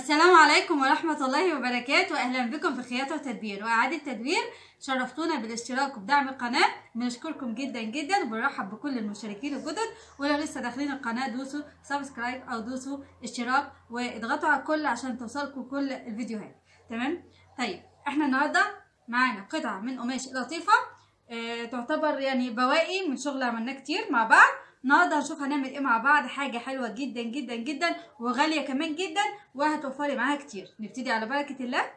السلام عليكم ورحمة الله وبركاته أهلا بكم في خياطة وتدبير وإعادة تدوير شرفتونا بالاشتراك وبدعم القناة بنشكركم جدا جدا وبنرحب بكل المشتركين الجدد ولو لسه داخلين القناة دوسوا سبسكرايب أو دوسوا اشتراك واضغطوا على الكل عشان توصلكم كل الفيديوهات تمام طيب احنا النهاردة معانا قطعة من قماش لطيفة اه تعتبر يعني بواقي من شغل عملناه كتير مع بعض النهارده هنشوف هنعمل ايه مع بعض حاجه حلوه جدا جدا جدا وغاليه كمان جدا وهتوفري معاها كتير نبتدي على بركه الله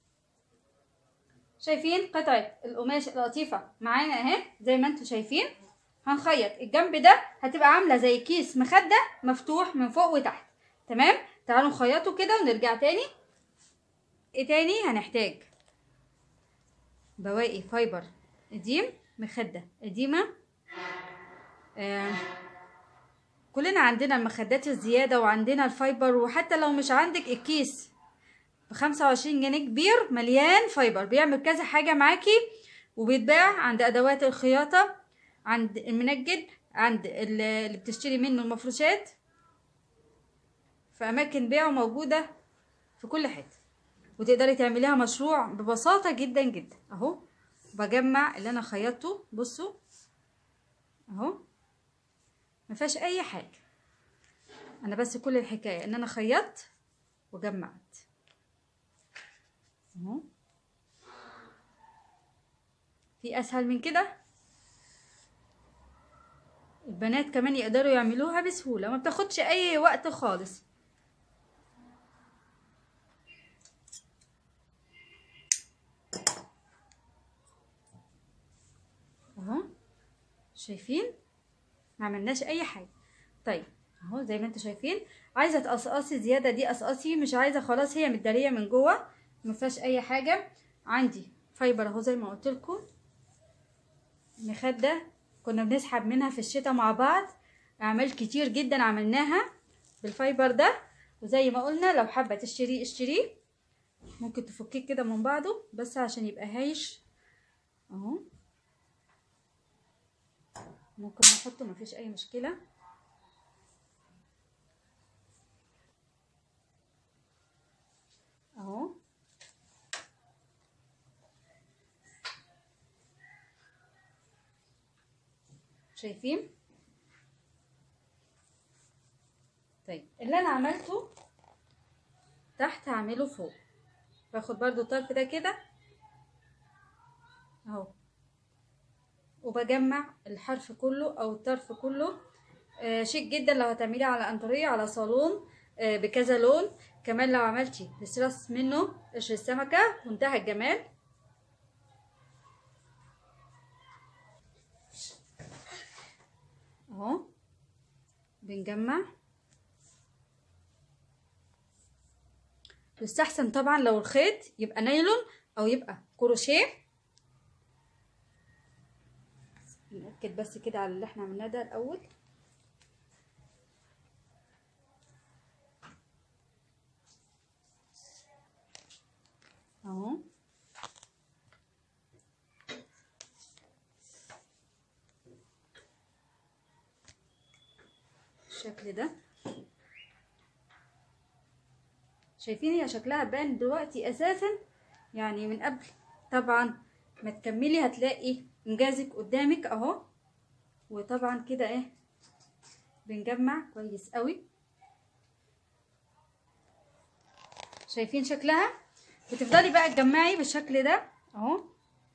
شايفين قطعه القماش اللطيفه معانا اهي زي ما انتم شايفين هنخيط الجنب ده هتبقى عامله زي كيس مخده مفتوح من فوق وتحت تمام تعالوا نخيطه كده ونرجع تاني ايه تاني هنحتاج بواقي فايبر قديم مخده قديمه آه كلنا عندنا المخدات الزيادة وعندنا الفايبر وحتى لو مش عندك الكيس بخمسة وعشرين جنيه كبير مليان فايبر بيعمل كذا حاجة معاكي وبيتباع عند أدوات الخياطة عند المنجد عند اللي بتشتري منه المفروشات في أماكن بيعه موجودة في كل حتة وتقدري تعمليها مشروع ببساطة جدا جدا اهو بجمع اللي انا خيطته بصوا اهو ما فيهاش اي حاجه انا بس كل الحكايه ان انا خيطت وجمعت اهو في اسهل من كده البنات كمان يقدروا يعملوها بسهوله ما بتاخدش اي وقت خالص اهو شايفين ما عملناش اي حاجه طيب اهو زي ما انتم شايفين عايزه تقصقصي زياده دي قصقصي مش عايزه خلاص هي متداريه من جوه ما فيهاش اي حاجه عندي فايبر اهو زي ما قلت لكم مخده كنا بنسحب منها في الشتاء مع بعض اعمال كتير جدا عملناها بالفايبر ده وزي ما قلنا لو حابه تشتريه اشتريه ممكن تفكيه كده من بعضه بس عشان يبقى هايش اهو ممكن نحطه مفيش اي مشكله اهو شايفين طيب اللي انا عملته تحت هعمله فوق باخد برضو الطرف ده كده اهو وبجمع الحرف كله او الطرف كله آه شيك جدا لو هتعمليه على انطريه على صالون آه بكذا لون كمان لو عملتي السراس منه قشر السمكه منتهى الجمال اهو بنجمع يستحسن طبعا لو الخيط يبقى نايلون او يبقى كروشيه نأكد بس كده على اللي احنا عملناه ده الأول اهو الشكل ده شايفين هي شكلها بان دلوقتي اساسا يعني من قبل طبعا ما تكملي هتلاقي انجازك قدامك اهو وطبعا كده ايه بنجمع كويس قوي شايفين شكلها بتفضلي بقى تجمعي بالشكل ده اهو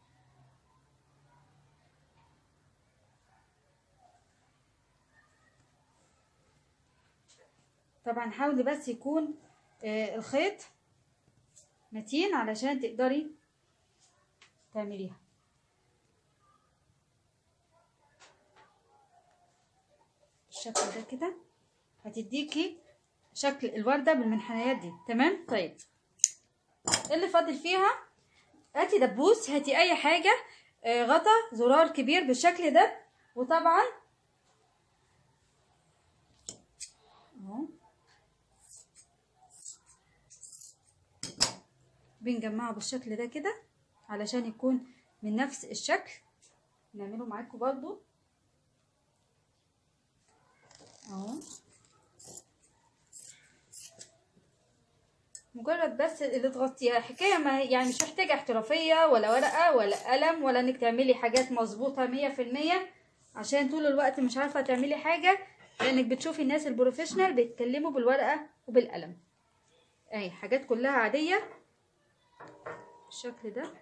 طبعا حاولي بس يكون آه الخيط متين علشان تقدري تعمليها بالشكل ده كده هتديكي شكل الوردة بالمنحنيات دي تمام طيب اللي فاضل فيها هاتي دبوس هاتي اي حاجة آه غطا زرار كبير بالشكل ده وطبعا اهو بنجمعه بالشكل ده كده علشان يكون من نفس الشكل نعمله معاكم برضو اهو مجرد بس اللي تغطيها حكايه ما يعني مش محتاجه احترافيه ولا ورقه ولا قلم ولا انك تعملي حاجات مظبوطه مية في المية عشان طول الوقت مش عارفه تعملي حاجه لانك بتشوفي الناس البروفيشنال بيتكلموا بالورقه وبالقلم اهي حاجات كلها عاديه بالشكل ده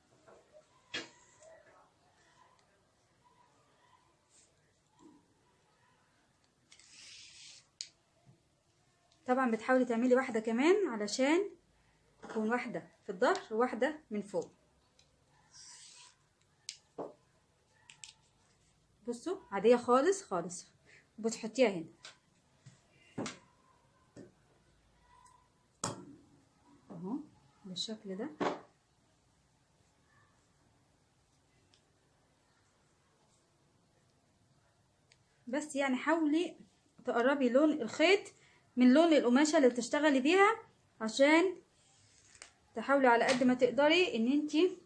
طبعا بتحاولي تعملي واحده كمان علشان تكون واحده في الظهر وواحده من فوق بصوا عاديه خالص خالص وبتحطيها هنا اهو بالشكل ده بس يعني حاولي تقربي لون الخيط من لون القماشة اللي بتشتغلي بيها عشان تحاولي على قد ما تقدري ان انتي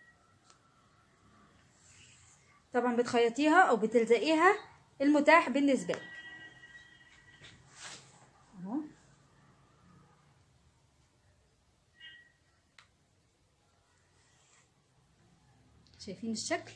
طبعا بتخيطيها او بتلزقيها المتاح بالنسبة لك اهو شايفين الشكل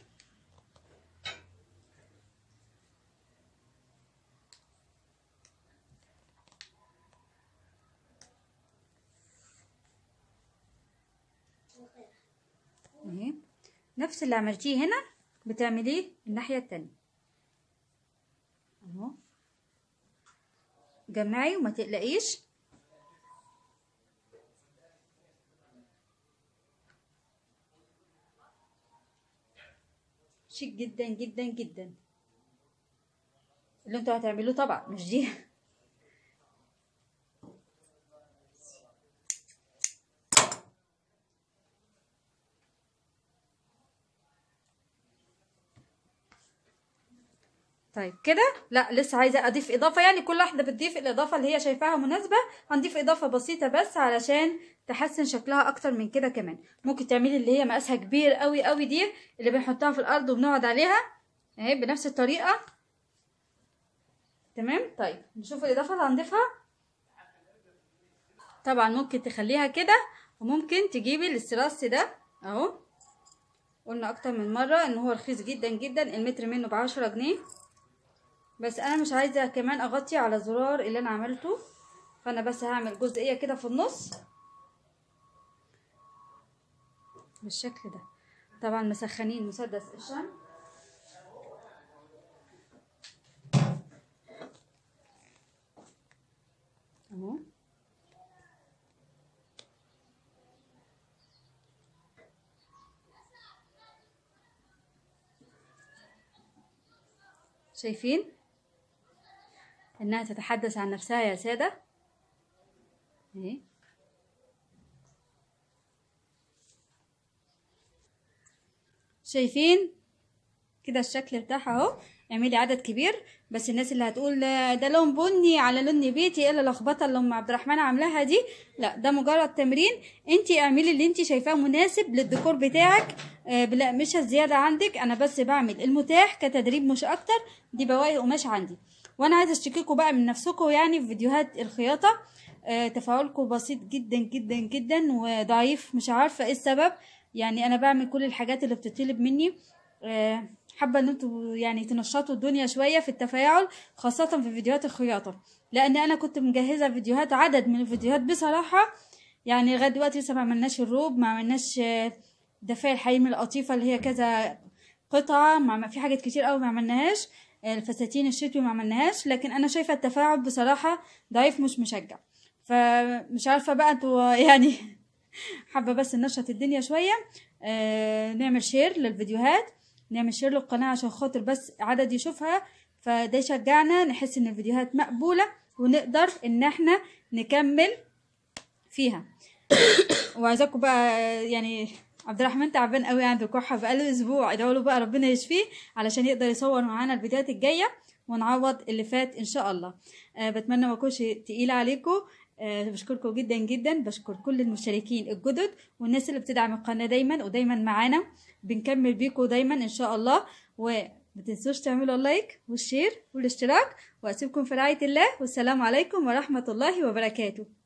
اهي نفس اللي عملتيه هنا بتعمليه الناحية التانية اهو جمعي وما تقلقيش شيك جدا جدا جدا اللي انتوا هتعملوه طبعا مش دي طيب كده لا لسه عايزه اضيف اضافه يعني كل واحده بتضيف الاضافه اللي هي شايفاها مناسبه هنضيف اضافه بسيطه بس علشان تحسن شكلها اكتر من كده كمان ممكن تعملي اللي هي مقاسها كبير قوي قوي دي اللي بنحطها في الارض وبنقعد عليها اهي بنفس الطريقه تمام طيب نشوف الاضافه اللي هنضيفها طبعا ممكن تخليها كده وممكن تجيبي الاستراس ده اهو قلنا اكتر من مره ان هو رخيص جدا جدا المتر منه بعشرة جنيه بس انا مش عايزه كمان اغطي على زرار اللي انا عملته فانا بس هعمل جزئيه كده في النص بالشكل ده طبعا مسخنين مسدس الشمع اهو شايفين انها تتحدث عن نفسها يا سادة اهي شايفين كده الشكل بتاعها اهو اعملي عدد كبير بس الناس اللي هتقول ده لون بني على لون نبيتي ايه اللخبطه اللي ام عبد الرحمن عاملاها دي لا ده مجرد تمرين انت اعملي اللي انت شايفاه مناسب للديكور بتاعك آه لا مش الزياده عندك انا بس بعمل المتاح كتدريب مش اكتر دي بواقي قماش عندي وانا عايزه اشتكيكم بقى من نفسكم يعني في فيديوهات الخياطه آه تفاعلكم بسيط جدا جدا جدا وضعيف مش عارفه ايه السبب يعني انا بعمل كل الحاجات اللي بتطلب مني آه حابه ان انتوا يعني تنشطوا الدنيا شويه في التفاعل خاصه في فيديوهات الخياطه لان انا كنت مجهزه فيديوهات عدد من الفيديوهات بصراحه يعني لغايه دلوقتي لسه ما عملناش الروب ما عملناش دفاية الحريم القطيفه اللي هي كذا قطعه ما في حاجات كتير قوي ما عملناهاش الفساتين الشتوي ما عملناهاش لكن انا شايفه التفاعل بصراحه ضعيف مش مشجع فمش عارفه بقى انتوا يعني حابه بس ننشط الدنيا شويه آه نعمل شير للفيديوهات نعمل شير للقناة عشان خاطر بس عدد يشوفها فده يشجعنا نحس ان الفيديوهات مقبولة ونقدر ان احنا نكمل فيها وعايزاكم بقى يعني عبد الرحمن تعبان قوي عنده كحة بقاله اسبوع ادعوا له بقى ربنا يشفيه علشان يقدر يصور معانا الفيديوهات الجاية ونعوض اللي فات ان شاء الله أه بتمنى ما اكونش تقيلة عليكم أه بشكركم جدا جدا بشكر كل المشتركين الجدد والناس اللي بتدعم القناة دايما ودايما معانا بنكمل بيكم دايما ان شاء الله وما تنسوش تعملوا اللايك والشير والاشتراك واسيبكم في رعاية الله والسلام عليكم ورحمة الله وبركاته